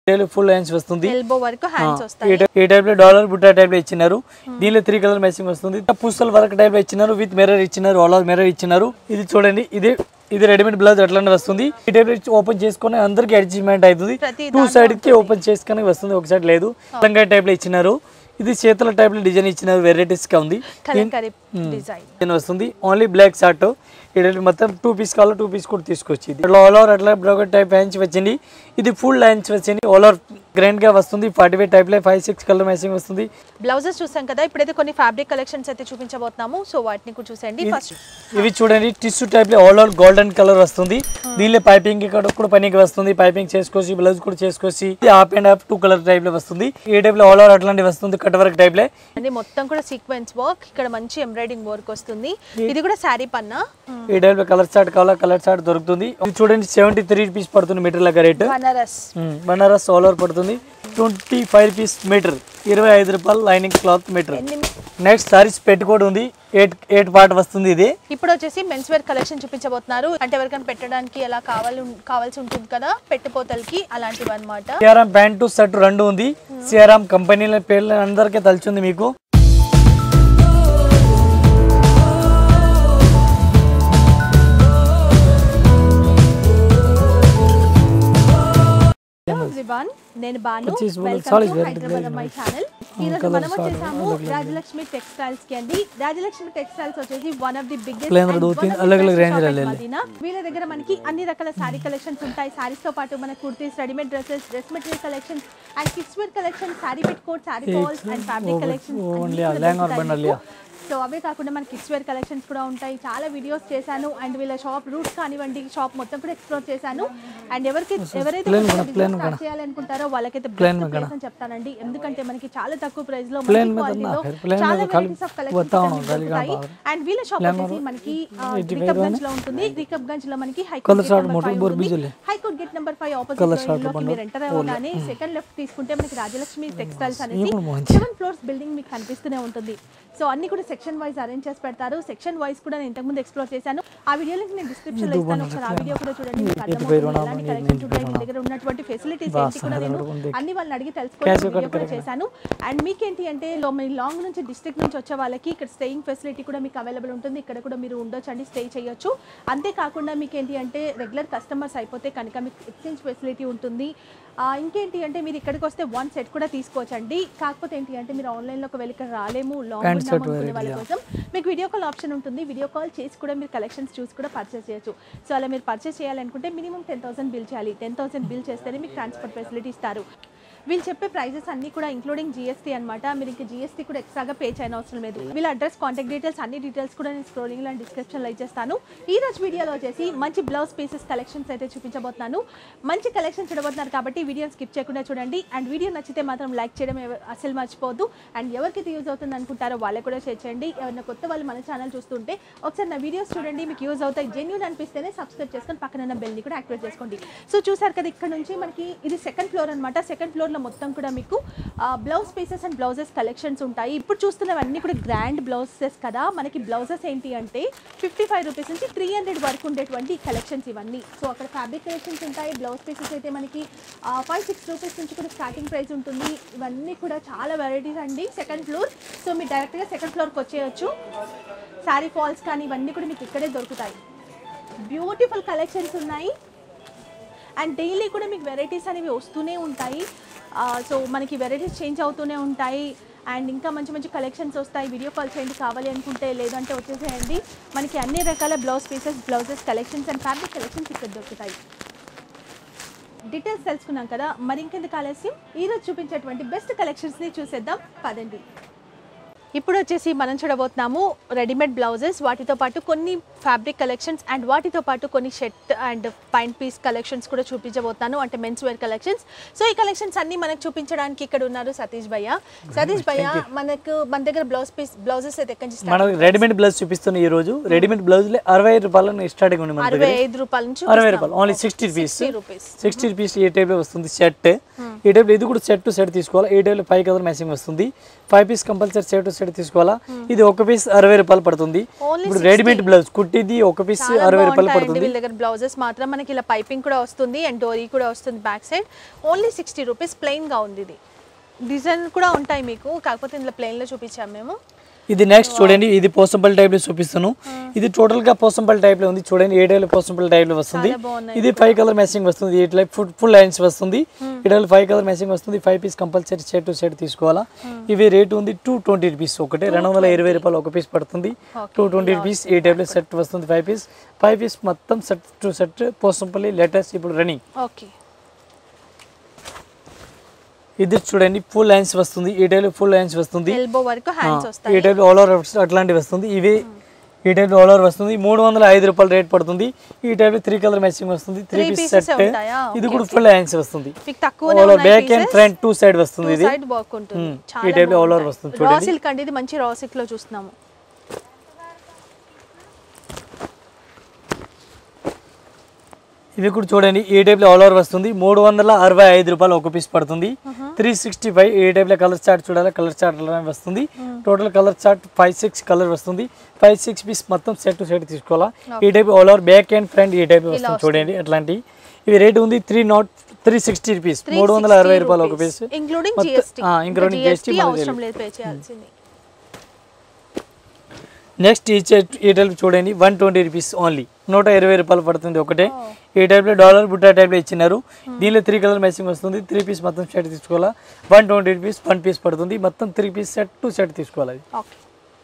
Full hands వస్తుంది elbow వరకు hands ఈ వస్తాయి టై- ఈ టైప్ లో డాలర్ బుట్టా టైప్ లో ఇచ్చినారు దీనిలో త్రీ కలర్ మ్యాచింగ్ వస్తుంది పుస్తల్ వర్క్ టైప్ లో ఇచ్చినారు విత్ మిర్రర్ ఇచ్చినారు ఆల్ ఓవర్ మిర్రర్ ఇచ్చినారు ఇది చూడండి ఇది ఇది రెడీమేడ్ బ్లౌజ్ అట్లానే వస్తుంది ఈ టైప్ ఓపెన్ చేసుకొని అందరికి అడ్జస్ట్మెంట్ అవుతుంది ప్రతి టూ సైడ్ కి ఓపెన్ చేసుకొని వస్తుంది ఒక సైడ్ లేదు లంగా టైప్ లో ఇచ్చినారు ఇది చేతుల టైప్ లో డిజైన్ ఇచ్చినారు వెరైటీస్ గా ఉంది కలంకరీ డిజైన్ డిజైన్ వస్తుంది ఓన్లీ బ్లాక్ షర్ట్ ఇక్కడ మొత్తం టూ పీస్ కావాలి టూ పీస్ కూడా తీసుకొచ్చి ఇట్లా ఆల్ ఓవర్ అట్లా బ్రోకెట్ టైప్ హ్యాండ్స్ వచ్చింది ఇది ఫుల్ హ్యాండ్స్ వచ్చింది ఆల్ ఓవర్ గ్రాండ్ గా వస్తుంది ఫార్టీ ఫైవ్ టైప్ లో ఫైవ్ సిక్స్ కలర్ మ్యాచింగ్ వస్తుంది బ్లౌజెస్ చూసాం కదా ఇప్పుడైతే కొన్ని ఫ్యాబ్రిక్ కలెక్షన్స్ అయితే చూపించబోతున్నాము సో వాటిని కూడా చూసేయండి ఫస్ట్ ఇవి చూడండి టిష్యూ టైప్ లో ఆల్ ఓవర్ గోల్డెన్ కలర్ వస్తుంది దీనిలో పైపింగ్ ఇక్కడ కూడా పనికి వస్తుంది పైపింగ్ చేసుకోవచ్చు బ్లౌజ్ కూడా చేసుకోవచ్చు ఇది half and half two colour type లో వస్తుంది ఈ టైప్ లో ఆల్ ఓవర్ అట్లాంటి వస్తుంది కట్ వర్క్ టైప్ లో అది మొత్తం కూడా సీక్వెన్స్ వర్క్ ఇక్కడ మంచి ఎంబ్రాయిడింగ్ వర్క్ వస్తుంది ఇది కూడా శారీ పన్నా ఈ టైప్ లో కలర్ చార్ట్ కావాలా కలర్ చార్ట్ దొరుకుతుంది ఇది చూడండి సెవెంటీ త్రీ రూపీస్ పడుతుంది మీటర్ లెక్క rate Banaras Banaras all over పడుతుంది ట్వంటీ ఫైవ్ రూపీస్ మీటర్ ఇరవై ఐదు రూపాయలు లైనింగ్ క్లాత్ మీటర్ ఎన్ని నెక్స్ట్ సారీస్ పెట్టుకోడు ఉంది ఎయిట్ ఎయిట్ పార్ట్ వస్తుంది ఇది ఇప్పుడు వచ్చేసి మెన్స్ వేర్ కలెక్షన్ చూపించబోతున్నారు అంటే ఎవరికైనా పెట్టడానికి ఎలా కావాలి కావాల్సి ఉంటుంది కదా పెట్టుపోతలకి అలాంటివి అనమాట సిఆర్ఎం ప్యాంటు షర్ట్ రెండు ఉంది సిఆర్ఎం కంపెనీల పేర్లు అందరికీ తెలిసింది మీకు ఎవ్రీవన్ నేను Banu Purchase will welcome solid to very Hyderabad very my nice. Channel ఈ రోజు colours మనం are వచ్చేసాము अलग-अलग రాజలక్ష్మి టెక్స్టైల్స్ కి అండి రాజలక్ష్మి టెక్స్టైల్స్ వచ్చేసి one of the biggest Plain दो तीन अलग-अलग range रहे ले। వీళ్ళ దగ్గర మనకి అన్ని రకాల సారీ కలెక్షన్స్ ఉంటాయి సారీస్ తో పాటు మన kurtis readymade dresses dress material collections and kids wear collection saree petticoat saree falls and fabric collections only a lehenga or bundle, yeah. So అవే కాకుండా మన కిడ్స్ వేర్ కలెక్షన్స్ కూడా ఉంటాయి చాలా వీడియోస్ చేశాను అండ్ వీళ్ళ షాప్ రూట్స్ కానివ్వండి షాప్ మొత్తం కూడా ఎక్స్ప్లోర్ చేశాను అండ్ ఎవరికి ఎవరైతే plain కొత్తగా కూడా, business plain start కూడా. చేయాలనుకుంటారో వాళ్ళకైతే Plain బెస్ట్ కూడా. ప్లేస్ అని చెప్తానండి ఎందుకంటే మనకి చాలా తక్కువ ప్రైస్ లో Plain మంచి మీద క్వాలిటీలో ఉన్నా, plain చాలా మీద ఖాళీ వెరైటీస్ ఆఫ్ కలెక్షన్స్ వస్తాను, ఖాళీ దొరుకుతాయి కాదు. అండ్ వీళ్ళ షాప్ Plain వచ్చేసి కూడా. మనకి ఎయిటీ రికబ్ ఫైవ్ గంజ్ లో ఉంటుంది రికబ్ గంజ్ లో మనకి Colour high court short motor board బిజులే. High court gate number five Colour opposite short లోకి bundle. మీరు ఎంటర్ అవ్వగానే సెకండ్ లెఫ్ట్ తీసుకుంటే మనకి రాజలక్ష్మి టెక్స్టైల్స్ అనేది కూడా బాగుంది. సెవెన్ ఫ్లోర్స్ బిల్డింగ్ మీకు కనిపిస్తూనే ఉంటుంది సో అన్ని కూడా సెక్షన్ వైజ్ అరేంజ్ చేసి పెడతారు సెక్షన్ వైజ్ కూడా నేను ఇంతకుముందు ఎక్స్ప్లోర్ చేశాను ఆ వీడియో లింక్ నేను డిస్క్రిప్షన్ లో ఇస్తాను ఒకసారి ఆ వీడియో కూడా చూడండి మీకు అర్థమవుతుంది ఎలాంటి కలెక్షన్స్ ఉంటాయి మీ దగ్గర ఉన్నటువంటి ఫెసిలిటీస్ ఏంటి కూడా నేను అన్ని వాళ్ళని అడిగి తెలుసుకోవాలి వీడియో కూడా చేశాను అండ్ మీకేంటి అంటే లో మీ లాంగ్ నుంచి డిస్ట్రిక్ట్ నుంచి వచ్చే వాళ్ళకి ఇక్కడ స్టేయింగ్ ఫెసిలిటీ కూడా మీకు అవైలబుల్ ఉంటుంది ఇక్కడ కూడా మీరు ఉండొచ్చు అండి స్టే చేయొచ్చు అంతేకాకుండా మీకు ఏంటి అంటే రెగ్యులర్ కస్టమర్స్ అయిపోతే కనుక మీకు ఎక్స్చేంజ్ ఫెసిలిటీ ఉంటుంది ఆ, ఇంకేంటి అంటే మీరు ఇక్కడికి వస్తే వన్ సెట్ కూడా తీసుకోవచ్చండి కాకపోతే ఏంటి అంటే మీరు ఆన్లైన్లోకి వెళ్ళి ఇక్కడ రాలేము లాంగ్ Pant set అనుకునే వాళ్ళ variety, కోసం మీకు వీడియో కాల్ ఆప్షన్ ఉంటుంది వీడియో కాల్ చేసి కూడా మీరు కలెక్షన్స్ చూసి కూడా పర్చేస్ చేయొచ్చు సో అలా మీరు పర్చేస్ చేయాలనుకుంటే మినిమం టెన్ థౌసండ్ బిల్ చేయాలి టెన్ థౌసండ్ బిల్ చేస్తేనే మీకు ట్రాన్స్పోర్ట్ ఫెసిలిటీ ఇస్తారు వీళ్ళు చెప్పే ప్రైజెస్ అన్ని కూడా ఇంక్లూడింగ్ జీఎస్టీ అనమాట మీరు ఇంకా జీఎస్టీ కూడా ఎక్స్ట్రాగా పే చేయని అవసరం లేదు వీళ్ళ అడ్రస్ కాంటాక్ట్ డీటెయిల్స్ అన్ని డీటెయిల్స్ కూడా నేను స్క్రోలింగ్ అండ్ డిస్క్రిప్షన్లో ఇచ్చేస్తాను ఈ రోజు వీడియోలో వచ్చేసి మంచి బ్లౌజ్ పీసెస్ కలెక్షన్స్ అయితే చూపించబోతున్నాను మంచి కలెక్షన్ చూడబోతున్నారు కాబట్టి వీడియోని స్కిప్ చేయకుండా చూడండి అండ్ వీడియో నచ్చితే మాత్రం లైక్ చేయడం ఎవ- అస్సలు మర్చిపోవద్దు అండ్ ఎవరికైతే యూజ్ అవుతుంది అనుకుంటారో వాళ్ళకి కూడా షేర్ చేయండి ఎవరైనా కొత్త వాళ్ళు మన ఛానల్ చూస్తుంటే ఒకసారి నా వీడియోస్ చూడండి మీకు యూజ్ అవుతాయి జెన్యున్ అనిపిస్తేనే సబ్స్క్రైబ్ చేసుకొని పక్కన ఉన్న బెల్ని కూడా యాక్టివేట్ చేసుకోండి సో చూసారు కదా ఇక్కడ నుంచి మనకి ఇది సెకండ్ ఫ్లోర్ అనమాట సెకండ్ ఫ్లోర్లో మొత్తం కూడా మీకు blouse pieces and blouses collections ఉంటాయి ఇప్పుడు చూస్తున్నవన్నీ కూడా గ్రాండ్ బ్లౌజెస్ కదా మనకి బ్లౌజెస్ ఏంటి అంటే ఫిఫ్టీ ఫైవ్ రూపీస్ నుంచి త్రీ హండ్రెడ్ వరకు ఉండేటువంటి కలెక్షన్స్ ఇవన్నీ సో అక్కడ ఫ్యాబ్రిక్ కలెక్షన్స్ ఉంటాయి బ్లౌజ్ పీసెస్ అయితే మనకి ఫైవ్ సిక్స్ రూపీస్ నుంచి కూడా స్టార్టింగ్ ప్రైస్ ఉంటుంది ఇవన్నీ కూడా చాలా వెరైటీస్ అండి సెకండ్ ఫ్లోర్ సో మీరు డైరెక్ట్గా సెకండ్ ఫ్లోర్కి వచ్చేయచ్చు శారీ ఫాల్స్ కానీ ఇవన్నీ కూడా మీకు ఇక్కడే దొరుకుతాయి బ్యూటిఫుల్ కలెక్షన్స్ ఉన్నాయి అండ్ డైలీ కూడా మీకు వెరైటీస్ అనేవి వస్తూనే ఉంటాయి సో మనకి వెరైటీస్ చేంజ్ అవుతూనే ఉంటాయి అండ్ ఇంకా మంచి మంచి కలెక్షన్స్ వస్తాయి వీడియో కాల్ చేయండి కావాలి అనుకుంటే లేదంటే వచ్చేసేయండి మనకి అన్ని రకాల blouse pieces blouses collections and fabric collections ఇక్కడ దొరుకుతాయి డీటెయిల్స్ తెలుసుకున్నాం కదా మరి ఇంకెందుకు ఆలస్యం ఈరోజు చూపించేటువంటి బెస్ట్ కలెక్షన్స్ని చూసేద్దాం పదండి ఇప్పుడు వచ్చేసి మనం చూడబోతున్నాము రెడీమేడ్ బ్లౌజెస్ వాటితో పాటు కొన్ని ఫ్యాబ్రిక్ కలెక్షన్స్ అండ్ వాటితో పాటు కొన్ని shirt and pant piece collections కూడా చూపించబోతున్నాను అంటే మెన్స్ వేర్ కలెక్షన్స్ సో ఈ కలెక్షన్స్ అన్ని మనకు చూపించడానికి ఇక్కడ ఉన్నారు సతీష్ భయ్య సతీష్ భయ్య మనకు మన దగ్గర బ్లౌజ్ పీస్ బ్లౌజెస్ అయితే ఎక్కడి నుంచి start? మనకి రెడీమేడ్ బ్లౌజ్ చూపిస్తున్నాయి ఈ రోజు రెడీమేడ్ బ్లౌజ్ అరవై ఐదు రూపాయలు స్టార్టింగ్ ఉంది మన అరవై దగ్గర ఐదు రూపాయల నుంచి అరవై రూపాయలు only sixty rupees sixty rupees sixty rupees ఏ టైప్ వస్తుంది షర్ట్ ఈ టైప్ ఇది కూడా సెట్ టు సెట్ తీసుకోవాలా ఈ టైప్లో ఫైవ్ కలర్ మ్యాచింగ్ వస్తుంది five piece compulsory set to set తీసుకోవాలా ఇది ఒక పీస్ అరవై రూపాయలు పడుతుంది Only ఇప్పుడు రెడీమేడ్ బ్లౌజ్ కుట్టిది ఒక పీస్ చాలా అరవై రూపాయలు బాగుంటాయండి పడుతుంది వీళ్ళ దగ్గర బ్లౌజెస్ మాత్రం మనకి ఇలా పైపింగ్ కూడా వస్తుంది అండ్ డోరీ కూడా వస్తుంది back side only sixty rupees గా ఉంది ఇది డిజైన్ కూడా ఉంటాయి మీకు కాకపోతే ఇందులో plain లో చూపించాము మేము ఇది నెక్స్ట్ చూడండి ఇది పోసంపల్ టైప్ లో చూపిస్తాను ఇది టోటల్ గా పోసంపల్ టైప్ లో ఉంది చూడండి ఏ టైప్ పోసంపల్ టైప్ లో వస్తుంది చాలా బాగున్నాయి ఇది ఫైవ్ కలర్ మ్యాచింగ్ వస్తుంది ఈ టైప్ ఫుల్ ఫుల్ లైన్స్ వస్తుంది ఈ టైప్ ఫైవ్ కలర్ మ్యాచింగ్ వస్తుంది five piece compulsory set to set తీసుకోవాలా ఇవి రేట్ ఉంది టూ ట్వంటీ రూపీస్ ఒకటి రెండు వందల ఇరవై రూపాయలు ఒక పీస్ పడుతుంది టూ ట్వంటీ రూపీస్ ఈ టైప్ లో సెట్ వస్తుంది ఫైవ్ పీస్ ఫైవ్ పీస్ మొత్తం set to set Pochampally latest ఇప్పుడు రన్నింగ్ ఓకే ఇది చూడండి ఫుల్ లైన్స్ వస్తుంది ఈ టైప్ ఫుల్ లైన్స్ వస్తుంది ఎల్బో వరకు హ్యాండ్స్ ఈ వస్తాయి టైప్ ఆల్ ఓవర్ అట్లాంటివి వస్తుంది ఇవి ఈ టైప్ ఆల్ ఓవర్ వస్తుంది మూడు వందల ఐదు రూపాయలు రేట్ పడుతుంది ఈ టైప్ త్రీ కలర్ మ్యాచింగ్ వస్తుంది three Three piece pieces set ఉంటాయా? ఇది Okay, కూడా ఫుల్ హ్యాండ్స్ వస్తుంది మీకు తక్కువనే ఆల్ ఉన్నాయి back and front two side వస్తుంది ఇది సైడ్ వర్క్ ఉంటుంది Hmm. చాలా ఈ type లో all over వస్తుంది రా చూడండి. సిల్క్ అండి ఇది మంచి రా సిల్క్ లో చూస్తున్నాము ఇవి కూడా చూడండి ఈ టైప్ లో ఆల్ ఓవర్ వస్తుంది మూడు వందల అరవై ఐదు రూపాయలు ఒక పీస్ పడుతుంది త్రీ సిక్స్టీ ఫైవ్ ఈ టైప్ లో కలర్ చార్ట్ చూడాలి కలర్ చార్ట్ వస్తుంది total colour chart five six colour వస్తుంది ఫైవ్ సిక్స్ పీస్ మొత్తం సెట్ టు సెట్ తీసుకోవాలా ఈ type all over back and front ఈ టైప్ వస్తుంది చూడండి అట్లాంటి ఇవి రేట్ ఉంది three not three sixty rupees మూడు వందల అరవై రూపాయలు ఒక పీస్ ఇంక్లూడింగ్ మొత్తం- జిఎస్టీ ఆ, including GST మనకు అవసరం లేదు పే చేయాల్సింది నెక్స్ట్ ఈ చెట్ ఈ టైప్ చూడండి వన్ ట్వంటీ రూపీస్ ఓన్లీ నూట ఇరవై రూపాయలు పడుతుంది ఒకటే ఈ టైప్లో డాలర్ బుట్టా టైప్లో ఇచ్చినారు దీనిలో త్రీ కలర్ మ్యాచింగ్ వస్తుంది త్రీ పీస్ మొత్తం సెట్ తీసుకోవాలా one twenty rupees one piece పడుతుంది మొత్తం three piece set to set తీసుకోవాలి అది ఓకే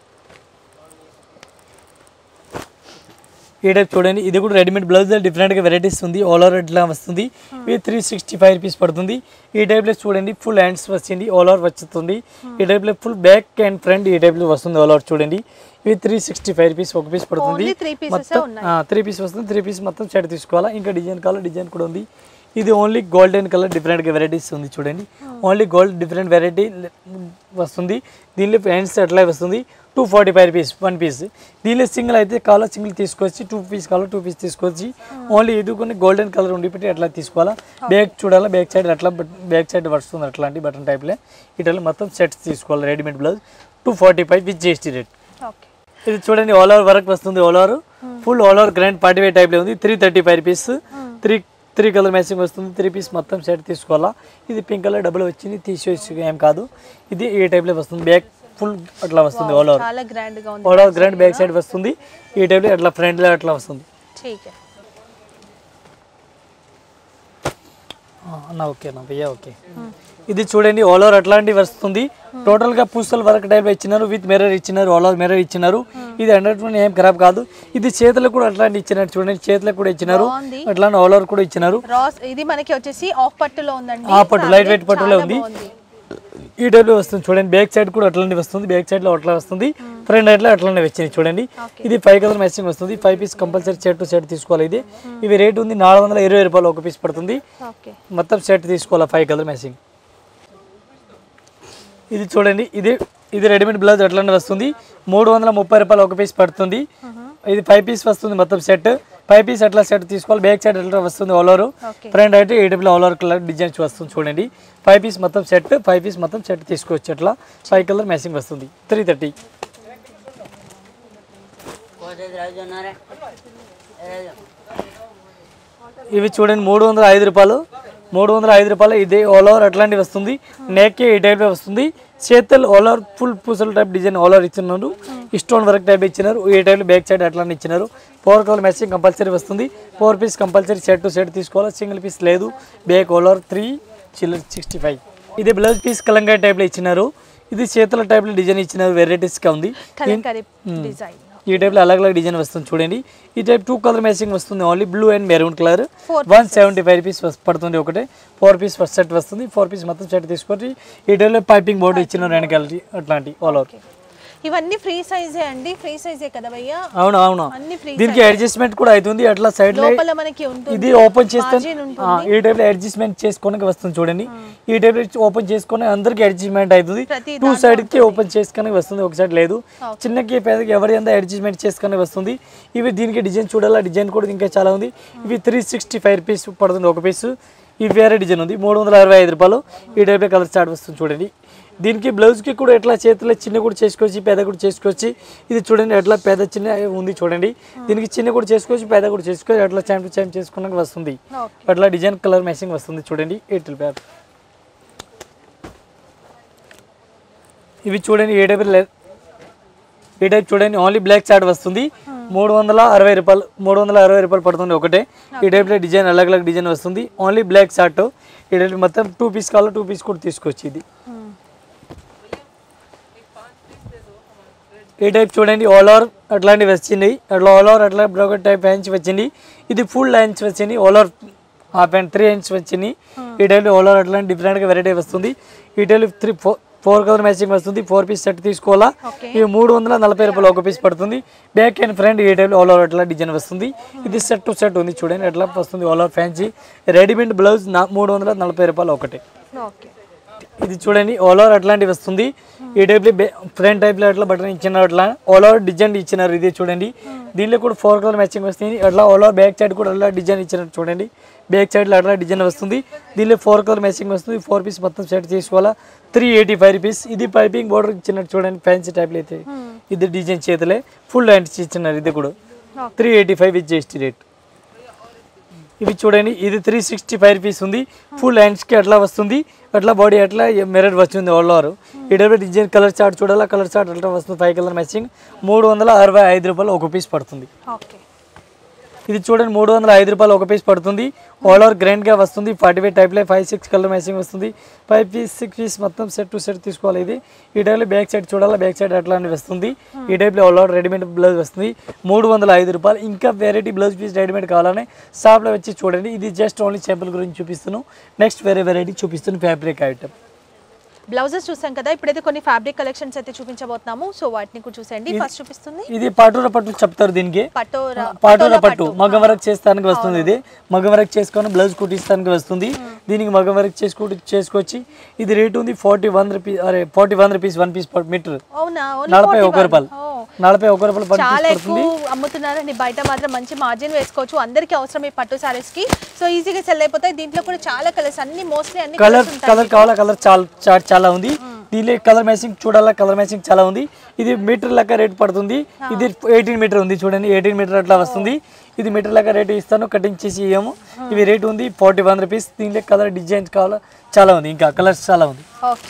ఈ టైప్ చూడండి ఇది కూడా రెడీమేడ్ బ్లౌజ్ డిఫరెంట్గా వెరైటీస్ ఉంది ఆల్ ఓవర్ ఇట్లా వస్తుంది ఇది త్రీ సిక్స్టీ ఫైవ్ రూపీస్ పడుతుంది ఈ టైప్లో చూడండి ఫుల్ హ్యాండ్స్ వచ్చింది ఆల్ ఓవర్ వస్తుంది ఈ టైప్లో ఫుల్ బ్యాక్ అండ్ ఫ్రంట్ ఈ టైప్లో వస్తుంది ఆల్ ఓవర్ చూడండి ఇవి త్రీ సిక్స్టీ ఫైవ్ రూపీస్ ఒక పీస్ పడుతుంది Only three pieces మొత్తం ఉన్నాయి. త్రీ పీస్ వస్తుంది త్రీ పీస్ మొత్తం సెట్ తీసుకోవాలా ఇంకా డిజైన్ కావాలి డిజైన్ కూడా ఉంది ఇది ఓన్లీ గోల్డెన్ కలర్ డిఫరెంట్గా వెరైటీస్ ఉంది చూడండి ఓన్లీ గోల్డ్ డిఫరెంట్ వెరైటీ వస్తుంది దీనిలో హ్యాండ్స్ అట్లా వస్తుంది two forty five rupees one piece దీనిలో సింగిల్ అయితే కావాలా సింగిల్ తీసుకొచ్చి టూ పీస్ కావాలా టూ పీస్ తీసుకొచ్చి ఓన్లీ ఇది కొన్ని గోల్డెన్ కలర్ ఉండి పెట్టి అట్లా తీసుకోవాలా బ్యాక్ చూడాలా బ్యాక్ సైడ్ అట్లా బ్యాక్ సైడ్ వస్తుంది అట్లాంటి బటన్ టైప్లే ఇట్లా మొత్తం సెట్స్ తీసుకోవాలి readymade blouse two forty five with GST rate okay ఇది చూడండి ఆల్ ఓవర్ వర్క్ వస్తుంది all over full all over grand party wear type లో ఉంది three thirty five rupees three three colour matching వస్తుంది త్రీ పీస్ మొత్తం set తీసుకోవాలా ఇది pink colour double వచ్చింది తీసేసి ఏం కాదు ఇది ఏ టైప్ లో వస్తుంది బ్యాక్ ఫుల్ అట్లా వస్తుంది ఆల్ ఓవర్ చాలా గ్రాండ్ గా ఉంది all over grand back side వస్తుంది ఈ టైప్ లో అట్లా ఫ్రంట్ లో అట్లా వస్తుంది ठीक है ఆ, అన్న ఓకే అన్న భయ్యా ఓకే ఇది చూడండి ఆల్ ఓవర్ అట్లాంటివి వస్తుంది టోటల్ గా పూసల్ వర్క్ టైప్ ఇచ్చినారు విత్ మిర్రర్ ఇచ్చినారు ఆల్ ఓవర్ మిర్రర్ ఇచ్చినారు ఇది హండ్రెడ్ ఏం ఖరాబ్ కాదు ఇది చేతులకు కూడా అట్లాంటి ఇచ్చినారు చూడండి చేతులకు కూడా ఇచ్చినారు బాగుంది. అట్లాంటి ఆల్ ఓవర్ కూడా ఇచ్చినారు రాస్ ఇది మనకి వచ్చేసి ఆఫ్ పట్టులో ఉందండి ఆ పట్టు లైట్ వెయిట్ పట్టులో చాలా ఉంది బాగుంది. ఈ టైప్ లో వస్తుంది చూడండి బ్యాక్ సైడ్ కూడా అట్లాంటి వస్తుంది బ్యాక్ సైడ్ లో అట్లా వస్తుంది ఫ్రంట్ సైడ్ లో అట్లానే వచ్చింది చూడండి ఇది ఫైవ్ కలర్ మ్యాచింగ్ వస్తుంది five piece compulsory set to set తీసుకోవాలి ఇది ఇవి రేట్ ఉంది నాలుగు వందల ఇరవై రూపాయలు ఒక పీస్ పడుతుంది ఓకే మొత్తం సెట్ తీసుకోవాలి ఫైవ్ కలర్ మ్యాచింగ్ ఇది చూడండి ఇది ఇది రెడీమేడ్ బ్లౌజ్ అట్లనే వస్తుంది మూడు వందల ముప్పై రూపాయలు ఒక పీస్ పడుతుంది ఇది ఫైవ్ పీస్ వస్తుంది మొత్తం సెట్ ఫైవ్ పీస్ అట్లా సెట్ తీసుకోవాలి బ్యాక్ సైడ్ అట్లా వస్తుంది ఆల్ ఓవర్ ఓకే ఫ్రంట్ అయితే ఈ టైప్లో ఆల్ ఓవర్ కలర్ డిజైన్స్ వస్తుంది చూడండి ఫైవ్ పీస్ మొత్తం సెట్ ఫైవ్ పీస్ మొత్తం సెట్ తీసుకోవచ్చు అట్లా ఫైవ్ కలర్ మ్యాచింగ్ వస్తుంది త్రీ థర్టీ ఇవి చూడండి మూడు వందల ఐదు రూపాయలు మూడు వందల ఐదు రూపాయలు ఇది ఆల్ ఓవర్ అట్లాంటివి వస్తుంది నెక్ ఈ టైప్ వస్తుంది చేతులు ఆల్ ఓవర్ ఫుల్ పూసల టైప్ డిజైన్ ఆల్ ఓవర్ ఇచ్చినారు స్టోన్ వర్క్ టైప్ ఇచ్చినారు ఈ టైప్ బ్యాక్ సైడ్ అట్లానే ఇచ్చినారు ఫోర్ కలర్ మ్యాచింగ్ కంపల్సరీ వస్తుంది four piece compulsory set to set తీసుకోవాలి సింగిల్ పీస్ లేదు బ్యాక్ ఆల్ ఓవర్ త్రీ చిల్లర్ సిక్స్టీ ఫైవ్ ఇది బ్లౌజ్ పీస్ కలంకాయ టైప్లో ఇచ్చినారు ఇది చేతుల టైప్లో డిజైన్ ఇచ్చినారు వెరైటీస్గా ఉంది కలంకారీ డిజైన్ ఈ టైప్లో అలగ్ అలగ్ డిజైన్ వస్తుంది చూడండి ఈ టైప్ టూ కలర్ మ్యాచింగ్ వస్తుంది only blue and maroon colour Four one seventy five rupees పడుతుంది ఒకటే ఫోర్ పీస్ ఫస్ట్ సెట్ వస్తుంది ఫోర్ పీస్ మొత్తం సెట్ తీసుకొని ఈ టైప్లో పైపింగ్ బోర్డు ఇచ్చిన రెండు కలిసి అట్లాంటి ఆల్ ఓవర్ ఇవన్నీ ఫ్రీ సైజే అండి ఫ్రీ సైజే కదా భయ్యా అవును అవును అన్ని ఫ్రీ దీనికి అడ్జస్ట్మెంట్ కూడా అవుతుంది అట్లా సైడ్ లో లోపల మనకి ఉంటుంది ఇది ఓపెన్ చేస్తే Margin ఉంటుంది. ఆ, ఈ టైప్ లో అడ్జస్ట్మెంట్ చేసుకోనికి వస్తుంది చూడండి ఈ టైప్ ఓపెన్ చేసుకొని అందరికి అడ్జస్ట్మెంట్ అవుతుంది ప్రతి టూ సైడ్ కి ఓపెన్ చేసుకొని వస్తుంది ఒక సైడ్ లేదు చిన్నకి పెద్దకి ఎవరి ఎంత అడ్జస్ట్మెంట్ చేసుకొని వస్తుంది ఇవి దీనికి డిజైన్ చూడాలా డిజైన్ కూడా ఇంకా చాలా ఉంది ఇవి త్రీ సిక్స్టీ ఫైవ్ రూపీస్ పడుతుంది ఒక పీస్ ఈ వేరే డిజైన్ ఉంది మూడు వందల అరవై ఐదు రూపాయలు ఈ టైప్లో కలర్ చార్ట్ వస్తుంది చూడండి దీనికి బ్లౌజ్కి కూడా ఎట్లా చేతిలో చిన్న కూడా చేసుకోవచ్చు పెద్ద కూడా చేసుకోవచ్చు ఇది చూడండి ఎట్లా పెద్ద చిన్న ఉంది చూడండి దీనికి చిన్న కూడా చేసుకోవచ్చు పెద్ద కూడా చేసుకోవచ్చు అట్లా చామ్ టు చామ్ చేసుకున్నాక వస్తుంది ఓకే అట్లా డిజైన్ కలర్ మ్యాచింగ్ వస్తుంది చూడండి ఎయిట్ పేపర్ ఇవి చూడండి ఏ టైప్ లే- ఈ టైప్ చూడండి ఓన్లీ బ్లాక్ చార్ట్ వస్తుంది మూడు వందల అరవై రూపాయలు మూడు వందల అరవై రూపాయలు పడుతుంది ఒకటే ఈ టైప్లో డిజైన్ అలగ్ అలగ్ డిజైన్ వస్తుంది ఓన్లీ బ్లాక్ చార్ట్ ఈ టైప్ మొత్తం టూ పీస్ కావాలో టూ పీస్ కూడా తీసుకోవచ్చు ఇది ఈ టైప్ చూడండి ఆల్ ఓవర్ అట్లాంటివి వచ్చింది అట్లా ఆల్ ఓవర్ అట్లా బ్రోకెట్ టైప్ హ్యాండ్స్ వచ్చింది ఇది ఫుల్ హ్యాండ్స్ వచ్చింది all over half and three hands వచ్చింది ఈ టైప్లో ఆల్ ఓవర్ అట్లాంటి డిఫరెంట్గా వెరైటీ వస్తుంది ఈ type three four four colour matching వస్తుంది ఫోర్ పీస్ సెట్ తీసుకోవాలా ఓకే ఈ మూడు వందల నలభై రూపాయలు ఒక పీస్ పడుతుంది బ్యాక్ అండ్ ఫ్రంట్ ఈ టైప్లో ఆల్ ఓవర్ అట్లా డిజైన్ వస్తుంది ఇది సెట్ టు సెట్ ఉంది చూడండి ఎట్లా వస్తుంది all over fancy readymade blouse నా మూడు వందల నలభై రూపాయలు ఒకటి ఓకే ఇది చూడండి ఆల్ ఓవర్ అట్లాంటివి వస్తుంది ఈ టైప్లో ఫ్రంట్ టైప్లో అట్లా బటన్ ఇచ్చినారు అట్లా ఆల్ ఓవర్ డిజైన్ ఇచ్చినారు ఇది చూడండి దీనిలో కూడా ఫోర్ కలర్ మ్యాచింగ్ వస్తుంది అట్లా ఆల్ ఓవర్ బ్యాక్ సైడ్ కూడా అట్లా డిజైన్ ఇచ్చినారు చూడండి బ్యాక్ సైడ్లో అట్లా డిజైన్ వస్తుంది దీనిలో ఫోర్ కలర్ మ్యాచింగ్ వస్తుంది ఫోర్ పీస్ మొత్తం సెట్ తీసుకోవాలా త్రీ ఎయిటీ ఫైవ్ రూపీస్ ఇది పైపింగ్ బోర్డర్ ఇచ్చినట్టు చూడండి ఫ్యాన్సీ టైప్లో అయితే ఇది డిజైన్ చేతులే ఫుల్ హ్యాండ్స్ ఇచ్చినారు ఇది కూడా three eighty five with GST rate ఇవి చూడండి ఇది త్రీ సిక్స్టీ ఫైవ్ రూపీస్ ఉంది ఫుల్ హ్యాండ్స్కి అట్లా వస్తుంది అట్లా బాడీ అట్లా మిర్రర్ వచ్చింది ఆల్ ఓవర్ ఈ డబ్బు డిజైన్ కలర్ చార్ట్ చూడాలా కలర్ చార్ట్ అట్లా వస్తుంది ఫైవ్ కలర్ మ్యాచింగ్ మూడు వందల అరవై ఐదు రూపాయలు ఒక పీస్ పడుతుంది ఓకే ఇది చూడండి మూడు వందల ఐదు రూపాయలు ఒక పీస్ పడుతుంది ఆల్ ఓవర్ గ్రాండ్గా వస్తుంది ఫార్టీ ఫైవ్ టైప్లో ఫైవ్ సిక్స్ కలర్ మ్యాచింగ్ వస్తుంది ఫైవ్ పీస్ సిక్స్ పీస్ మొత్తం సెట్ టు సెట్ తీసుకోవాలి ఇది ఈ టైప్లో బ్యాక్ సైడ్ చూడాలా బ్యాక్ సైడ్ అట్లాంటివి వస్తుంది ఈ టైప్లో ఆల్ ఓవర్ రెడీమేడ్ బ్లౌజ్ వస్తుంది మూడు వందల ఐదు రూపాయలు ఇంకా వెరైటీ బ్లౌజ్ పీస్ రెడీమేడ్ కావాలని షాప్లో వచ్చి చూడండి ఇది జస్ట్ ఓన్లీ సింపుల్ గురించి చూపిస్తున్నాను నెక్స్ట్ వేరే వెరైటీ చూపిస్తున్నాను ఫ్యాబ్రిక్ ఐటమ్ బ్లౌజెస్ చూసాం కదా ఇప్పుడైతే కొన్ని ఫ్యాబ్రిక్ కలెక్షన్స్ అయితే చూపించబోతున్నాము సో వాటిని కూడా చూసండి ఫస్ట్ చూపిస్తుంది ఇది పాటూర పట్టు చెప్తారు దీనికి పటోరా పాటూర పట్టు మగ వర్క్ చేస్తానికి వస్తుంది ఇది మగ వర్క్ చేసుకొని బ్లౌజ్ కుట్టిస్తానికి వస్తుంది దీనికి మగ వర్క్ చేసుకు చేసుకొచ్చి ఇది రేట్ ఉంది ఫార్టీ వన్ రూపీస్ అరే forty one rupees one piece metre అవునా ఓన్లీ నలభై ఒక 41. రూపాయలు ఓ, నలభై ఒక రూపాయలు వన్ చాలా పీస్ ఎక్కువ పడుతుంది అమ్ముతున్నారండి బయట మాత్రం మంచి మార్జిన్ వేసుకోవచ్చు అందరికీ అవసరం ఈ పట్టు సారీస్ కి సో ఈజీగా సెల్ అయిపోతాయి దీంట్లో కూడా చాలా కలర్స్ అన్ని మోస్ట్లీ అన్ని కలర్ కలర్స్ ఉంటాయి కలర్ కావాలా కలర్ చాలా చా- చాలా ఉంది దీనిలో కలర్ మ్యాచింగ్ చూడాలా కలర్ మ్యాచింగ్ చాలా ఉంది ఇది మీటర్ లెక్క రేట్ పడుతుంది ఇది ఎయిటీన్ మీటర్ ఉంది చూడండి ఎయిటీన్ మీటర్ అట్లా వస్తుంది ఇది మీటర్ లెక్క రేట్ ఇస్తాను కటింగ్ చేసి ఇవ్వము ఇవి రేట్ ఉంది ఫార్టీ వన్ రూపీస్ దీనిలో కలర్ డిజైన్స్ కావాలా చాలా ఉంది ఇంకా కలర్స్ చాలా ఉంది ఓకే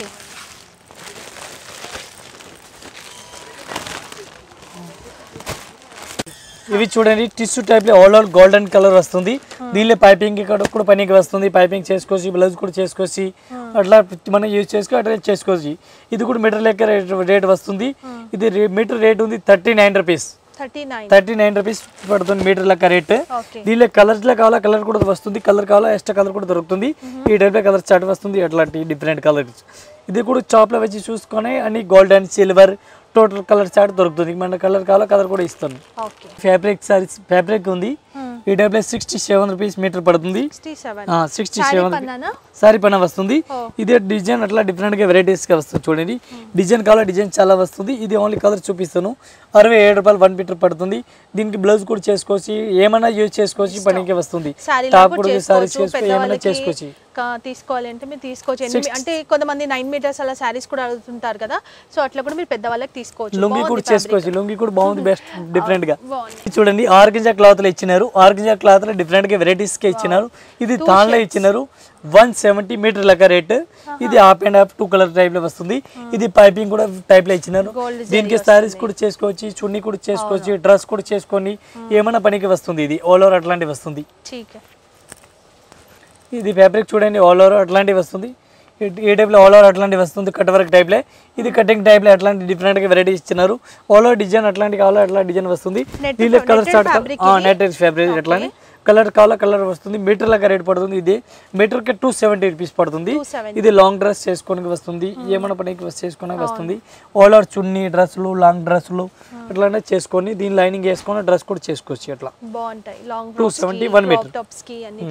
ఇవి చూడండి టిష్యూ టైప్ లో ఆల్ ఓవర్ గోల్డెన్ కలర్ వస్తుంది దీనిలో పైపింగ్ ఇక్కడ కూడా పనికి వస్తుంది పైపింగ్ చేసుకోవచ్చు బ్లౌజ్ కూడా చేసుకోవచ్చు అట్లా మనం యూజ్ చేసుకో అట్లా చేసుకోవచ్చు ఇది కూడా మీటర్ లెక్క రేట్ రేట్ వస్తుంది ఇది మీటర్ రేట్ ఉంది thirty nine rupees thirty nine thirty nine rupees పడుతుంది మీటర్ లెక్క రేట్ ఓకే దీనిలో కలర్స్ లో కావాలా కలర్ కూడా వస్తుంది కలర్ కావాలా ఎక్స్ట్రా కలర్ కూడా దొరుకుతుంది ఈ టైప్ లో కలర్ చార్ట్ వస్తుంది అట్లాంటి డిఫరెంట్ కలర్స్ ఇది కూడా షాప్ లో వచ్చి చూసుకొని అన్ని gold and silver total colour chart దొరుకుతుంది మన కలర్ కావాలా కలర్ కూడా ఇస్తాను ఓకే ఫ్యాబ్రిక్ సారీస్ ఫ్యాబ్రిక్ ఉంది ఈ టైప్లో సిక్స్టీ సెవెన్ రూపీస్ మీటర్ పడుతుంది సిక్స్టీ సెవెన్ సిక్స్టీ శారీ సెవెన్ పన్నానా సారీ పైన వస్తుంది ఓ. ఇదే డిజైన్ అట్లా డిఫరెంట్గా వెరైటీస్గా వస్తుంది చూడండి డిజైన్ కావాలా డిజైన్ చాలా వస్తుంది ఇది ఓన్లీ కలర్ చూపిస్తాను అరవై ఏడు రూపాయలు వన్ మీటర్ పడుతుంది దీనికి బ్లౌజ్ కూడా చేసుకోవచ్చు ఏమైనా యూజ్ చేసుకోవచ్చు పనికి వస్తుంది శారీ టాప్ కూడా సారీస్ చేసుకోవచ్చు ఏమైనా పెద్దవాళ్ళకి చేసుకోవచ్చు కా- తీసుకోవాలి అంటే మీరు తీసుకోవచ్చు ఎన్ని- అంటే కొంతమంది నైన్ మీటర్స్ అలా శారీస్ కూడా అడుగుతుంటారు కదా సో అట్లా కూడా మీరు పెద్దవాళ్ళకి తీసుకోవచ్చు లుంగి కూడా చేసుకోవచ్చు లుంగి కూడా బాగుంది బెస్ట్ డిఫరెంట్ గా బాగుంది ఇది చూడండి ఆర్గంజా క్లాత్ లో ఇచ్చినారు ఆర్గంజా క్లాత్ లో డిఫరెంట్ గా వెరైటీస్ కి ఇచ్చినారు ఇది తాన్లో ఇచ్చినారు వన్ సెవెంటీ మీటర్ లెక్క రేట్ ఇది half and half two colour type లో వస్తుంది ఇది పైపింగ్ కూడా టైప్ లో ఇచ్చినారు Gold దీనికి సారీస్ కూడా చేసుకోవచ్చు చున్నీ కూడా చేసుకోవచ్చు డ్రెస్ కూడా చేసుకొని ఏమైనా పనికి వస్తుంది ఇది ఆల్ ఓవర్ అట్లాంటివి వస్తుంది ठीक है ఇది ఫ్యాబ్రిక్ చూడండి ఆల్ ఓవర్ అట్లాంటివి వస్తుంది ఈ- ఈ టైప్లో ఆల్ ఓవర్ అట్లాంటివి వస్తుంది కట్ వర్క్ టైప్లో ఇది కటింగ్ టైప్లో అట్లాంటి డిఫరెంట్గా వెరైటీ ఇచ్చినారు ఆల్ ఓవర్ డిజైన్ అట్లాంటి కావాలా అట్లా డిజైన్ వస్తుంది Netted- దీనిలో colour netted start fabric net fabric అట్లానే కలర్ కావాలా కలర్ వస్తుంది మీటర్ లాగా రేట్ పడుతుంది ఇది మీటర్కి టూ సెవెంటీ రూపీస్ పడుతుంది 270. ఇది లాంగ్ డ్రెస్ చేసుకోనికి వస్తుంది ఏమైనా పనికి చేసుకోనికి వస్తుంది ఆల్ ఓవర్ చున్నీ డ్రెస్సులు లాంగ్ డ్రెస్సులు అట్లానే చేసుకొని దీని లైనింగ్ వేసుకొని డ్రెస్ కూడా చేసుకోవచ్చు అట్లా బాగుంటాయి లాంగ్ 270, one meter. టాప్స్ కి అన్నిటికి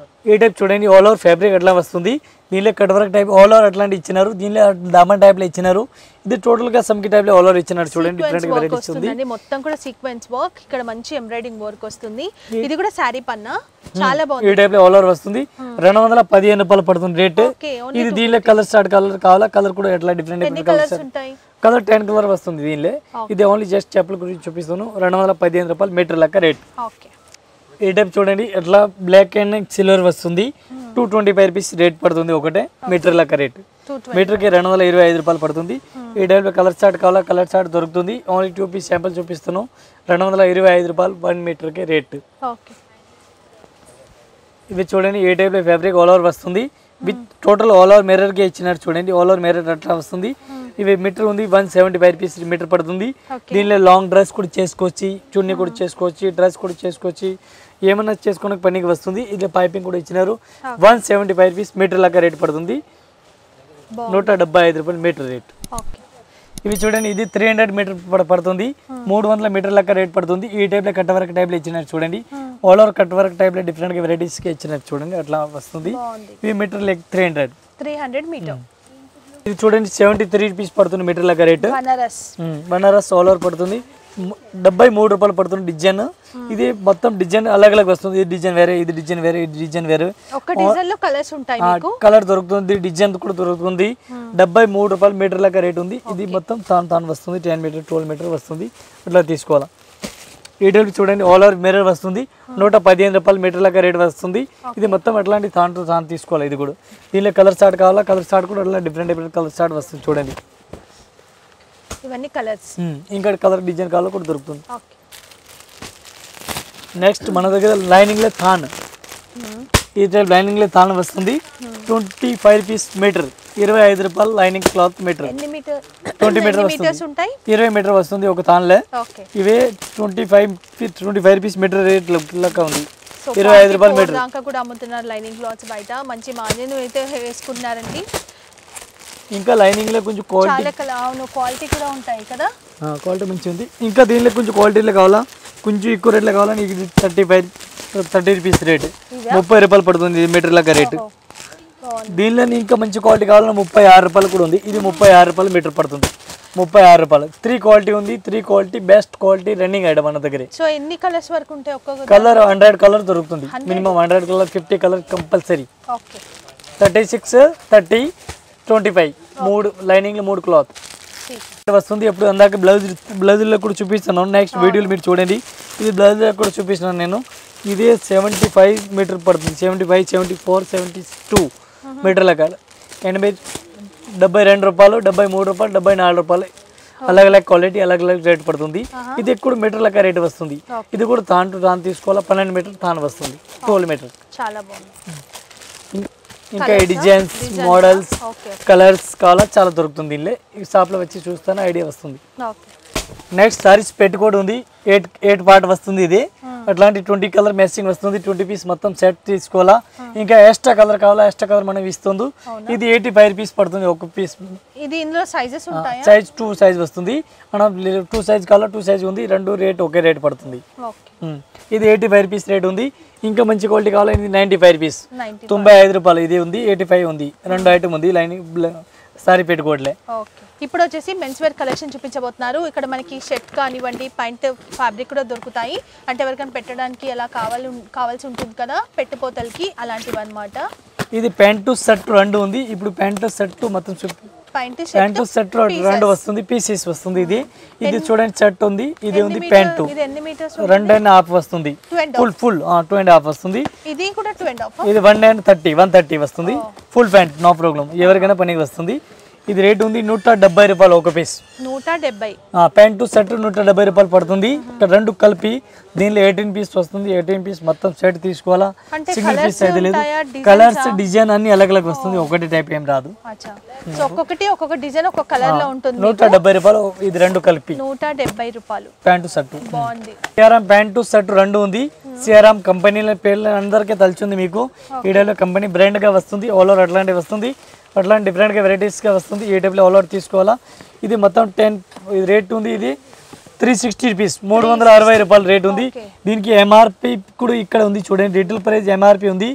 ఈ టైప్ చూడండి ఆల్ ఓవర్ ఫ్యాబ్రిక్ అట్లా వస్తుంది దీనిలో cut work type all over అట్లాంటి ఇచ్చినారు దీనిలో డైమండ్ టైప్ లో ఇచ్చినారు ఇది టోటల్ గా సమ్కి టైప్ లో ఆల్ ఓవర్ ఇచ్చినారు చూడండి సీక్వెన్స్ డిఫరెంట్ వర్క్ వెరైటీస్ ఉంది వస్తుందండి మొత్తం కూడా సీక్వెన్స్ వర్క్ ఇక్కడ మంచి ఎంబ్రాయిడింగ్ వర్క్ వస్తుంది ఇది కూడా శారీ పన్నా చాలా బాగుంది ఈ టైప్ లో ఆల్ ఓవర్ వస్తుంది రెండు వందల పదిహేను రూపాయలు పడుతుంది రేట్ ఓకే ఇది దీనిలో కలర్ స్టార్ట్ కలర్ కావాలా కలర్ కూడా ఎట్లా డిఫరెంట్ ఎన్ని డిఫరెంట్ కలర్స్ కలర్స్ ఉంటాయి కలర్ టెన్ కలర్ వస్తుంది దీనిలో ఇది ఓన్లీ జస్ట్ చెప్పుల గురించి చూపిస్తాను రెండు వందల పదిహేను రూపాయలు మీటర్ లెక్క రేట్ ఓకే ఈ టైప్ చూడండి ఎట్లా బ్లాక్ అండ్ సిల్వర్ వస్తుంది two twenty five rupees rate పడుతుంది ఒకటే మీటర్ లెక్క రేట్ టూ మీటర్కి రెండు వందల ఇరవై ఐదు రూపాయలు పడుతుంది ఈ టైప్ కలర్ చార్ట్ కావాలా కలర్ చార్ట్ దొరుకుతుంది ఓన్లీ టూ పీస్ శాంపుల్ చూపిస్తున్నాను రెండు వందల ఇరవై ఐదు రూపాయలు వన్ మీటర్కి రేట్ ఓకే ఇవి చూడండి ఏ టైప్ ఫ్యాబ్రిక్ ఆల్ ఓవర్ వస్తుంది విత్ టోటల్ ఆల్ ఓవర్ మిర్రర్కి ఇచ్చినారు చూడండి ఆల్ ఓవర్ మిర్రర్ అట్లా వస్తుంది ఇవి మీటర్ ఉంది one seventy five rupees metre పడుతుంది Okay. దీనిలో లాంగ్ డ్రెస్ కూడా చేసుకోవచ్చు చున్నీ కూడా చేసుకోవచ్చు డ్రెస్ కూడా చేసుకోవచ్చు ఏమన్నా చేసుకునే పనికి వస్తుంది ఇది పైపింగ్ కూడా ఇచ్చినారు one seventy five rupees metre లాగా రేట్ పడుతుంది బాగుంది నూట డెబ్బై ఐదు రూపాయలు మీటర్ రేట్ ఓకే ఇవి చూడండి ఇది త్రీ హండ్రెడ్ మీటర్ పడ- పడుతుంది మూడు వందల మీటర్ లెక్క రేట్ పడుతుంది ఈ టైప్లో కట్ వర్క్ టైప్లో ఇచ్చినారు చూడండి ఆల్ ఓవర్ కట్ వర్క్ టైప్లో డిఫరెంట్ వెరైటీస్కి ఇచ్చినారు చూడండి అట్లా వస్తుంది బాగుంది ఇవి మీటర్ లెక్ three hundred three hundred metre ఇది చూడండి సెవెంటీ త్రీ రూపీస్ పడుతుంది మీటర్ లెక్క rate Banaras Banaras all over పడుతుంది ము- డెబ్బై మూడు రూపాయలు పడుతుంది డిజైన్ ఇది మొత్తం డిజైన్ అలగ్ అలగ్ వస్తుంది ఇది డిజైన్ వేరే ఇది డిజైన్ వేరే ఇది డిజైన్ వేరే ఒక డిజైన్ లో కలర్స్ ఉంటాయి మీకు కలర్ దొరుకుతుంది డిజైన్ కూడా దొరుకుతుంది డెబ్బై మూడు రూపాయలు మీటర్ లెక్క రేట్ ఉంది ఇది మొత్తం తాను తాను వస్తుంది టెన్ మీటర్ ట్వెల్వ్ మీటర్ వస్తుంది ఇట్లా తీసుకోవాలా ఈ టైప్ చూడండి ఆల్ ఓవర్ మిర్రర్ వస్తుంది నూట పదిహేను రూపాయలు మీటర్ లెక్క రేట్ వస్తుంది ఇది మొత్తం అట్లాంటి తాను తాను తీసుకోవాలి ఇది కూడా దీనిలో కలర్ స్టార్ట్ కావాలా కలర్ స్టార్ట్ కూడా అట్లా డిఫరెంట్ డిఫరెంట్ కలర్ స్టార్ట్ వస్తుంది చూడండి ఇవన్నీ కలర్స్ ఉమ్, ఇంకా కలర్ డిజైన్ కావాలో కూడా దొరుకుతుంది ఓకే నెక్స్ట్ మన దగ్గర లైనింగ్లో థాన్ ఈ టైప్ లైనింగ్లో థాన్ వస్తుంది ట్వంటీ ఫైవ్ రూపీస్ మీటర్ ఇరవై ఐదు రూపాయలు లైనింగ్ క్లాత్ మీటర్ ఎన్ని మీటర్ ట్వంటీ మీటర్ ఎన్ని వస్తుంది మీటర్స్ ఉంటాయి ఇరవై మీటర్ వస్తుంది ఒక థాన్లే ఓకే ఇవే twenty five twenty five rupees metre rate లెక్క ఉంది సో ఇరవై ఐదు రూపాయలు మీటర్ దాకా కూడా అమ్ముతున్నారు లైనింగ్ క్లాత్స్ బయట మంచి మార్జిన్ అయితే వేసుకుంటున్నారండి ఇంకా లైనింగ్లో కొంచెం క్వాలిటీ చాలా కల అవును క్వాలిటీ కూడా ఉంటాయి కదా క్వాలిటీ మంచిగా ఉంది ఇంకా దీనిలో కొంచెం క్వాలిటీలో కావాలా కొంచెం ఎక్కువ రేట్లో కావాలని ఇది thirty five thirty rupees rate ముప్పై రూపాయలు పడుతుంది ఇది మీటర్ లెక్క రేటు ఓ, బాగుంది దీనిలో ఇంకా మంచి క్వాలిటీ కావాలన్నా ముప్పై ఆరు రూపాయలు కూడా ఉంది ఇది ముప్పై ఆరు రూపాయలు మీటర్ పడుతుంది ముప్పై ఆరు రూపాయలు త్రీ క్వాలిటీ ఉంది three quality best quality running item మన దగ్గర సో ఎన్ని కలర్స్ వరకు ఉంటాయి ఒక్కొక్క కలర్ హండ్రెడ్ కలర్ దొరుకుతుంది minimum hundred colour fifty colour compulsory okay thirty six thirty twenty five మూడు లైనింగ్లో మూడు క్లాత్ వస్తుంది ఎప్పుడు అందాక బ్లౌజ్ బ్లౌజుల్లో కూడా చూపిస్తున్నాను నెక్స్ట్ వీడియోలు మీరు చూడండి ఇది బ్లౌజ్లో కూడా చూపిస్తున్నాను నేను ఇదే సెవెంటీ ఫైవ్ మీటర్ పడుతుంది seventy five seventy four seventy two metre లెక్క ఎనభై డెబ్బై రెండు రూపాయలు డెబ్బై మూడు రూపాయలు డెబ్బై నాలుగు రూపాయలు అలగ్ అలగ్ క్వాలిటీ అలగ్ అలగ్ రేట్ పడుతుంది ఇది ఎక్కువ మీటర్ లెక్క రేట్ వస్తుంది ఇది కూడా తాను టు తాను తీసుకోవాలా పన్నెండు మీటర్ తాను వస్తుంది ట్వెల్వ్ మీటర్ చాలా బాగుంది ఇంకా ఈ డిజైన్స్ మోడల్స్ ఓకే కలర్స్ కావాలా చాలా దొరుకుతుంది దీనిలో ఈ షాప్లో వచ్చి చూస్తాను ఐడియా వస్తుంది ఓకే నెక్స్ట్ సారీస్ పెట్టుకోడు ఉంది ఎయిట్ ఎయిట్ పార్ట్ వస్తుంది ఇది అట్లాంటి ట్వంటీ కలర్ మ్యాచింగ్ వస్తుంది ట్వంటీ పీస్ మొత్తం సెట్ తీసుకోవాలా ఇంకా ఎక్స్ట్రా కలర్ కావాలా ఎక్స్ట్రా కలర్ మనం ఇస్తుంది ఇది ఎయిటీ ఫైవ్ రూపీస్ పడుతుంది ఒక పీస్ ఇది ఇందులో సైజెస్ ఉంటాయా సైజ్ టూ సైజ్ వస్తుంది మనం టూ సైజ్ కావాలా టూ సైజ్ ఉంది రెండు రేట్ ఒకే రేట్ పడుతుంది ఓకే ఉమ్. ఇది ఎయిటీ ఫైవ్ రూపీస్ రేట్ ఉంది ఇంకా మంచి క్వాలిటీ కావాలా ఇది నైంటీ ఫైవ్ రూపీస్ నైంటీ తొంభై ఐదు రూపాయలు ఇది ఉంది ఎయిటీ ఫైవ్ ఉంది రెండు ఐటమ్ ఉంది లైన్ సారీ పెట్టుకోవట్లే ఓకే ఇప్పుడు వచ్చేసి మెన్స్ వేర్ కలెక్షన్ చూపించబోతున్నారు ఇక్కడ మనకి షర్ట్ కానివ్వండి పాయింట్ ఫ్యాబ్రిక్ కూడా దొరుకుతాయి అంటే ఎవరికైనా పెట్టడానికి ఎలా కావాలి కావాల్సి ఉంటుంది కదా పెట్టిపోతలకి అలాంటివి అనమాట ఇది ప్యాంటు షర్ట్ రెండు ఉంది ఇప్పుడు ప్యాంటు షర్ట్ మొత్తం చూపి పాయింట్ ప్యాంటు షర్ట్ రెండు వస్తుంది పీసెస్ వస్తుంది ఇది ఇది చూడండి షర్ట్ ఉంది ఇది ఉంది ప్యాంటు ఇది ఎన్ని మీటర్స్ రెండు అండ్ హాఫ్ వస్తుంది two and full full two and half వస్తుంది ఇది కూడా టూ అండ్ హాఫ్ ఇది one and thirty one thirty వస్తుంది ఫుల్ ప్యాంట్ నో ప్రాబ్లం ఎవరికైనా పనికి వస్తుంది ఇది రేట్ ఉంది నూట డెబ్బై రూపాయలు ఒక పీస్ నూట డెబ్బై ప్యాంటు సెట్ నూట డెబ్బై రూపాయలు పడుతుంది ఇక్కడ రెండు కలిపి దీనిలో ఎయిటీన్ పీస్ వస్తుంది ఎయిటీన్ పీస్ మొత్తం సెట్ తీసుకోవాలా అంటే సింగిల్ colours పీస్ అయితే లేదు ఉంటాయా? Designs కలర్స్ డిజైన్ అన్ని అలగ్ అలగ్ వస్తుంది ఒకటి టైప్ ఏం రాదు అచ్చా సో ఒక్కొక్కటి ఒక్కొక్క డిజైన్ ఒక్కొక్క కలర్ లో ఉంటుంది నూట డెబ్బై రూపాయలు ఇది రెండు కలిపి నూట డెబ్బై రూపాయలు ప్యాంటు షర్ట్ బాగుంది సిఆర్ఎం ప్యాంటు షర్ట్ రెండు ఉంది సిఆర్ఎం కంపెనీల పేర్లు అందరికీ తెలిసింది మీకు ఈడలో కంపెనీ బ్రాండ్ గా వస్తుంది ఆల్ ఓవర్ అట్లాంటివి వస్తుంది అట్లాంటి డిఫరెంట్ గా varieties గా వస్తుంది ఈ టైప్లో ఆల్ ఓవర్ తీసుకోవాలా ఇది మొత్తం టెన్ ఇది రేట్ ఉంది ఇది త్రీ సిక్స్టీ రూపీస్ మూడు వందల అరవై రూపాయలు రేట్ ఉంది Okay. దీనికి ఎంఆర్పి కూడా ఇక్కడ ఉంది చూడండి రిటైల్ ప్రైస్ ఎంఆర్పి ఉంది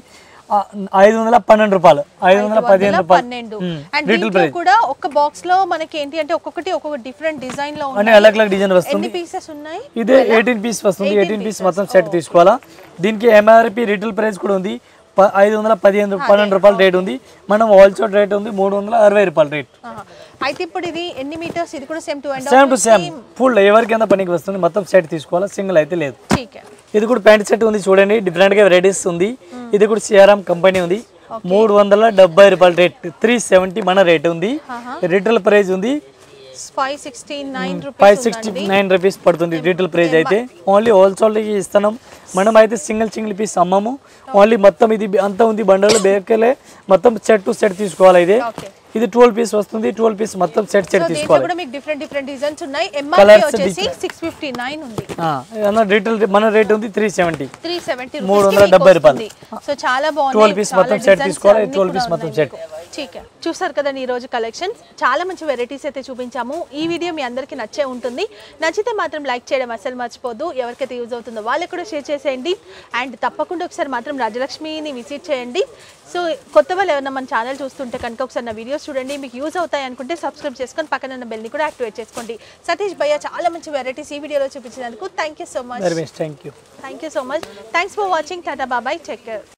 ఆ, ఐదు వందల పన్నెండు రూపాయలు ఐదు వందల పదిహేను రూపాయలు పన్నెండు మ్మ్. అండ్ రీటైల్ దీంట్లో కూడా ఒక బాక్స్ లో మనకి ఏంటి అంటే ఒక్కొక్కటి ఒక్కొక్క డిఫరెంట్ డిజైన్ లో అన్ని ఉన్నాయి అలగ్ అలగ్ డిజైన్ వస్తుంది ఎన్ని పీసెస్ ఉన్నాయి ఇదే ఎయిటీన్ పీస్ వస్తుంది ఎయిటీన్ పీస్ మొత్తం సెట్ తీసుకోవాలా దీనికి ఎంఆర్పి రీటైల్ ప్రైస్ కూడా ఉంది ప- ఐదు వందల పదిహేను రూ- పన్నెండు రూపాయల రేట్ ఉంది మనం హోల్సేల్ రేట్ ఉంది మూడు వందల అరవై రూపాయల రేట్ ఆహా. అయితే ఇప్పుడు ఇది ఎన్ని మీటర్స్ ఇది కూడా same two and same to same full ఎవరికి ఎంత పనికి వస్తుంది మొత్తం సెట్ తీసుకోవాలా సింగిల్ అయితే లేదు ఠీక్ ఇది కూడా ప్యాంట్ సెట్ ఉంది చూడండి డిఫరెంట్ గా వెరైటీస్ ఉంది ఇది కూడా సిఆర్ఎం కంపెనీ ఉంది మూడు వందల డెబ్బై రూపాయల రేట్ త్రీ సెవెంటీ మన రేట్ ఉంది రిటైల్ ప్రైస్ ఉంది five sixty nine five rupees sixty nine rupees పడుతుంది రీటైల్ ప్రైస్ అయితే ఓన్లీ హోల్సేల్కి ఇస్తున్నాం మనం అయితే సింగిల్ సింగిల్ పీస్ అమ్మము ఓన్లీ మొత్తం ఇది అంతా ఉంది బండలు బేకలే మొత్తం సెట్ టు సెట్ తీసుకోవాలి ఇది ఓకే ఇది ట్వెల్వ్ పీస్ వస్తుంది ట్వెల్వ్ పీస్ మొత్తం సెట్ సెట్ దీంట్లో తీసుకోవాలి కూడా మీకు డిఫరెంట్ డిఫరెంట్ డిజైన్స్ ఉన్నాయి ఎంఆర్పి Colours వచ్చేసి సిక్స్ ఫిఫ్టీ నైన్ ఉంది రీటైల్ మన రేట్ ఉంది త్రీ సెవెంటీ త్రీ సెవెంటీ మూడు వందల డెబ్బై రూపాయలు. సో చాలా బాగుంది 12 piece మొత్తం set తీసుకోవాలి, 12 piece మొత్తం set. చూసారు కదండి ఈ రోజు కలెక్షన్స్ చాలా మంచి వెరైటీస్ అయితే చూపించాము ఈ వీడియో మీ అందరికీ నచ్చే ఉంటుంది నచ్చితే మాత్రం లైక్ చేయడం అసలు మర్చిపోద్దు ఎవరికైతే యూజ్ అవుతుందో వాళ్ళకి కూడా షేర్ చేసేయండి అండ్ తప్పకుండా ఒకసారి మాత్రం రాజలక్ష్మిని విజిట్ చేయండి సో కొత్త వాళ్ళు ఎవరైనా మన ఛానల్ చూస్తుంటే కనుక ఒకసారి నా వీడియోస్ చూడండి మీకు యూజ్ అవుతాయి అనుకుంటే సబ్స్క్రైబ్ చేసుకొని పక్కన ఉన్న బెల్ని కూడా యాక్టివేట్ చేసుకోండి సతీష్ భయ్య చాలా మంచి వెరైటీస్ ఈ వీడియోలో చూపించినందుకు thank you so much very best thank you Thank you so much. Thanks for watching. Tata bye bye. Take care.